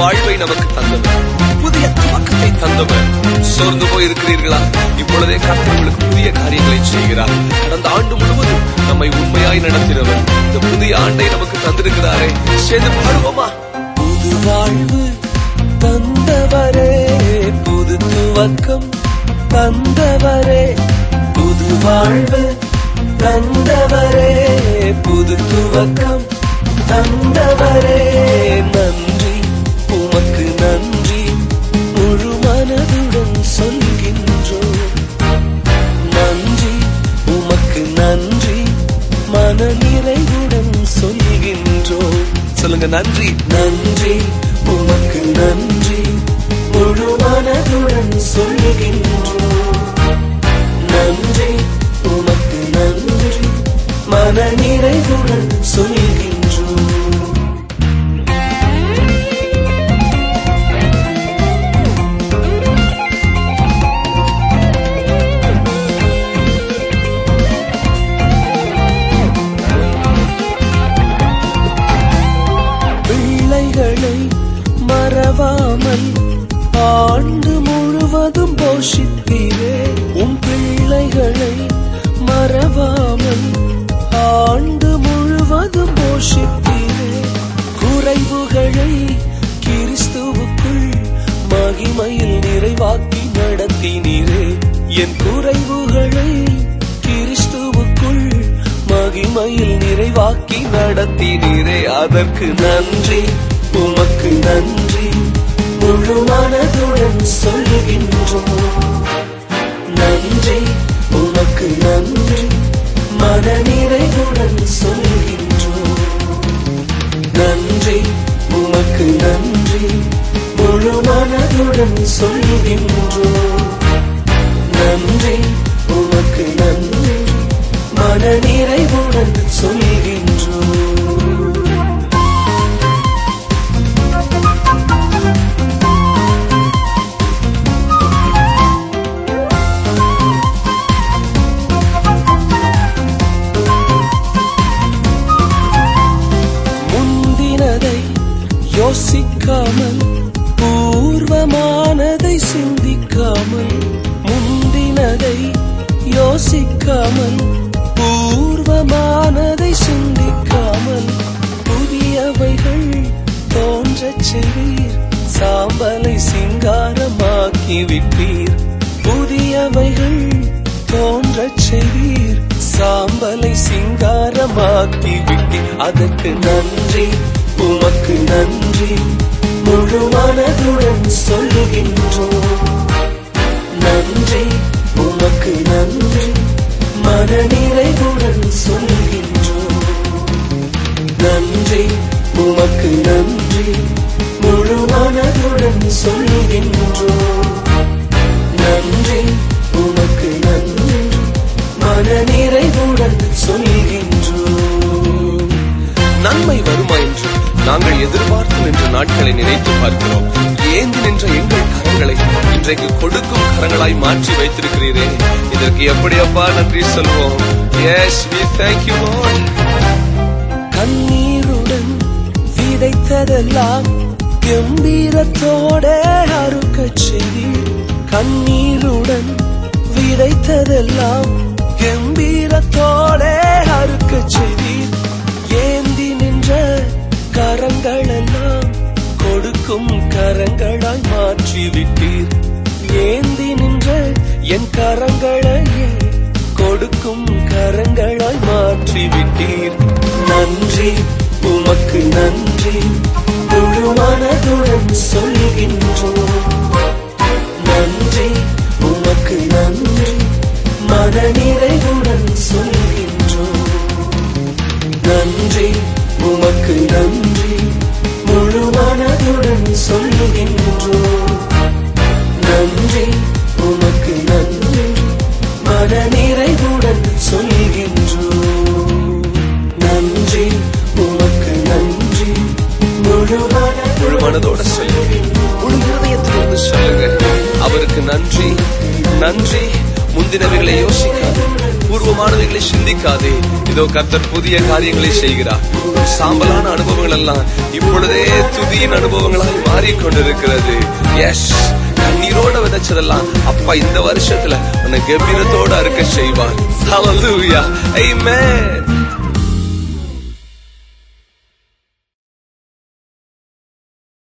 வாழ்வை நமக்கு தந்தவர் புதிய துவக்கத்தை தந்தவர் சோர்ந்து போயிருக்கிறீர்களா இப்பொழுதே கர்த்தர் உங்களுக்கு புதிய காரியங்களை செய்கிறார் கடந்த ஆண்டு முழுவதும் நம்மை உண்மையாய் நடத்தினவர் இந்த புதிய ஆண்டை நமக்கு தந்திருக்கிறாரே சேர்ந்து பாடுவோமா புது வாழ்வு தந்தவரே புது துவக்கம் தந்தவரே புது வாழ்வு தந்தவரே புது துவக்கம் தந்தவரே நன்றி உமக்கு நன்றி முழு மனதுடன் சொல்கின்றோம் நன்றி உமக்கு நன்றி மன நிறைவுடன் சொல்கின்றோம் சொல்லுங்க நன்றி நன்றி உமக்கு நன்றி முழு மனதுடன் சொல்கின்றோம் நன்றி உமக்கு நன்றி மன நிறைவுடன் சொல்கின்றோம் பிள்ளைகளை மறவாமல் ஆண்டு முழுவதும் போஷித்தீரே உம் பிள்ளைகளை மறவாமல் ஆண்டு முழுவதும் போஷித்தீரே குறைவுகளை கிறிஸ்துவுக்குள் மகிமையில் நிறைவாக்கி நடத்தினீரே என் குறைவுகளை கிறிஸ்துவுக்குள் மகிமையில் நிறைவாக்கி நடத்தினீரே அதற்கு நன்றி உமக்கு நன்றி முழு மனதுடன் சொல்கின்றோம் நன்றி உமக்கு நன்றி மன நிறைவுடன் சொல்கின்றோம் நன்றி உமக்கு நன்றி முழு மனதுடன் சொல்கின்றோம் நன்றி உமக்கு நன்றி மன நிறைவுடன் சொல்கின்றோம் முந்தினதை யோசிக்காமல் பூர்வமானதை சிந்திக்காமல் முந்தினதை யோசிக்காமல் பூர்வமானதை சிந்திக்காமல் புதியவைகள் தோன்றச் செய்வீர் சாம்பலை சிங்காரமாக்கி விட்டீர் புதியவைகள் தோன்றச் செய்வீர் சாம்பலை சிங்காரமாக்கி விட்டீர் அதற்கு நன்றி உமக்கு நன்றி முழு மனதுடன் சொல்லுகின்றோம் நன்றி உமக்கு நன்றி மன நிறைவுடன் சொல்கின்றோம் நன்றி உமக்கு நன்றி முழு மனதுடன் சொல்கின்றோம் நன்றி உமக்கு நன்றி மன நிறைவுடன் சொல்கின்றோம் நன்மை வருமா என்று நாங்கள் எதிர்பார்த்து நின்ற நாட்களை நினைத்து பார்க்கிறோம் ஏந்தி நின்ற எங்கள் கரங்களை இன்றைக்கு கொடுக்கும் கரங்களாய் மாற்றி வைத்திருக்கிறீரே இதற்கு எப்படி அப்பா நன்றி சொல்வோம் yes we thank you lord கண்ணீருடன் விதைத்ததெல்லாம் கம்பீரத்தோட அறுக்கச் செய்தீர் கண்ணீருடன் விதைத்ததெல்லாம் கம்பீரத்தோட அறுக்கச் செய்தீர் ஏந்தி நின்ற கரங்களெல்லாம் கொடுக்கும் கரங்களாய் மாற்றி விட்டீர் ஏந்தி நின்ற என் கரங்களையே கொடுக்கும் கரங்களாய் மாற்றி விட்டீர் நன்றி உமக்கு நன்றி முழு மனதுடன் சொல்கின்றோம் நன்றி உமக்கு நன்றி மன நிறைவுடன் சொல்கின்றோம் நன்றி உமக்கு நன்றி முழு மனதுடன் சொல்லுகின்றோம் நன்றி உமக்கு நன்றி மன நிறைவுடன் சொல்கின்றோம் நன்றி உமக்கு நன்றி முழு முழு மனதோட சொல்லுங்க முழு இருதயத்திலிருந்து சொல்லுங்க அவருக்கு நன்றி நன்றி முந்தினவைகளை யோசிக்காது அபூர்வமானவைகளை சிந்திக்காதே இதோ கர்த்தர் புதிய காரியங்களை செய்கிறார் உன் சாம்பலான அனுபவங்கள் எல்லாம் இப்பொழுதே துதியின் அனுபவங்களாய் மாறிக்கொண்டிருக்கிறது எஸ் கண்ணீரோட விதைச்சதெல்லாம் அப்பா இந்த வருஷத்துல உன்னை கம்பீரத்தோட அறுக்க செய்வார் Hallelujah. Amen.